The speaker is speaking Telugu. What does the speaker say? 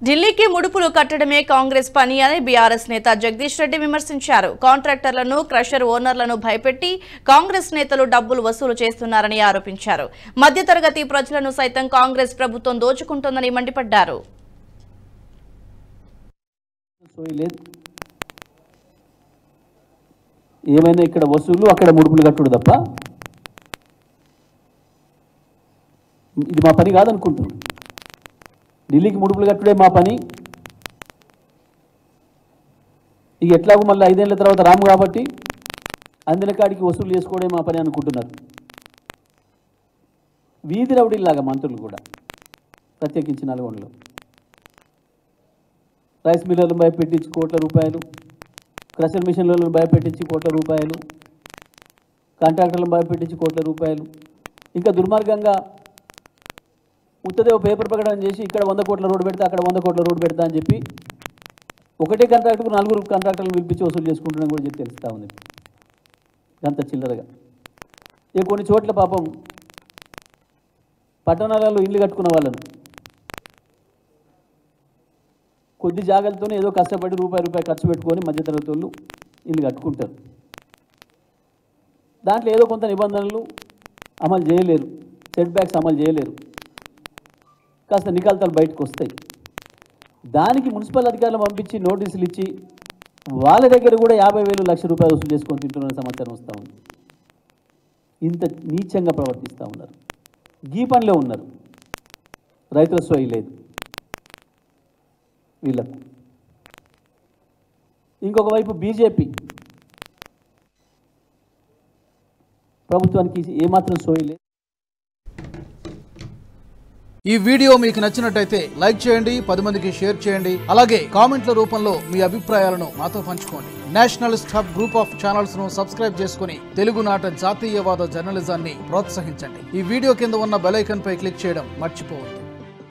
ఢిల్లీకి ముడుపులు కట్టడమే కాంగ్రెస్ పని అని బీఆర్ఎస్ నేత జగదీష్ రెడ్డి విమర్శించారు కాంట్రాక్టర్లను క్రషర్ ఓనర్లను భయపెట్టి కాంగ్రెస్ నేతలు డబ్బులు వసూలు చేస్తున్నారని ఆరోపించారు మధ్యతరగతి ప్రజలను సైతం కాంగ్రెస్ ప్రభుత్వం దోచుకుంటోందని మండిపడ్డారు సోయి లేదు ఏమైనా ఇక్కడ వసూలు అక్కడ ముడుపులు కట్టుడు తప్ప ఇది మా పని కాదనుకుంటున్నాం ఢిల్లీకి ముడుపులు కట్టుడే మా పని ఇక ఎట్లాగో మళ్ళీ ఐదేళ్ల తర్వాత రాము కాబట్టి అందిన కాడికి వసూలు చేసుకోవడే మా పని అనుకుంటున్నారు వీధి రౌడీలాగా మంత్రులు కూడా ప్రత్యేకించి నల్గొండలో రైస్ మిల్లర్లను భయపెట్టించి కోట్ల రూపాయలు క్రషర్ మిషన్లను భయపెట్టించి కోట్ల రూపాయలు కాంట్రాక్టర్లను భయపెట్టించి కోట్ల రూపాయలు ఇంకా దుర్మార్గంగా ఉత్తదే ఒక పేపర్ ప్రకటన చేసి ఇక్కడ వంద కోట్ల రోడ్డు పెడతా అక్కడ వంద కోట్ల రోడ్డు పెడతా అని చెప్పి ఒకటే కాంట్రాక్టుకు నలుగురు కాంట్రాక్టర్లు పిలిపించి వసూలు చేసుకుంటున్నాం కూడా చెప్పి తెలుస్తూ ఉంది అంత చిల్లరగా ఇక కొన్ని చోట్ల పాపం పట్టణాలలో ఇల్లు కట్టుకున్న వాళ్ళను కొద్ది జాగ్రత్తతోనే ఏదో కష్టపడి రూపాయి రూపాయి ఖర్చు పెట్టుకొని మధ్యతరగతి వాళ్ళు ఇల్లు కట్టుకుంటారు దాంట్లో ఏదో కొంత నిబంధనలు అమలు చేయలేరు సెట్ బ్యాక్స్ అమలు చేయలేరు కాస్త నికాల్తాలు బయటకు వస్తాయి దానికి మున్సిపల్ అధికారులు పంపించి నోటీసులు ఇచ్చి వాళ్ళ దగ్గర కూడా యాభై వేలు లక్ష రూపాయలు వసూలు చేసుకొని తింటున్న సమాచారం వస్తూ ఉంది ఇంత నీచంగా ప్రవర్తిస్తూ ఉన్నారు గీ పనిలో ఉన్నారు రైతుల సోయి లేదు వీళ్ళకు ఇంకొక వైపు బీజేపీ ప్రభుత్వానికి ఏమాత్రం సోయి లేదు ఈ వీడియో మీకు నచ్చినట్టయితే లైక్ చేయండి పది మందికి షేర్ చేయండి అలాగే కామెంట్ల రూపంలో మీ అభిప్రాయాలను మాతో పంచుకోండి nationalist hub group of channels ను సబ్స్క్రైబ్ చేసుకుని తెలుగునాట జాతీయవాద జర్నలిజాన్ని ప్రోత్సహించండి ఈ వీడియో కింద ఉన్న బెల్ ఐకాన్ పై క్లిక్ చేయడం మర్చిపోవద్దు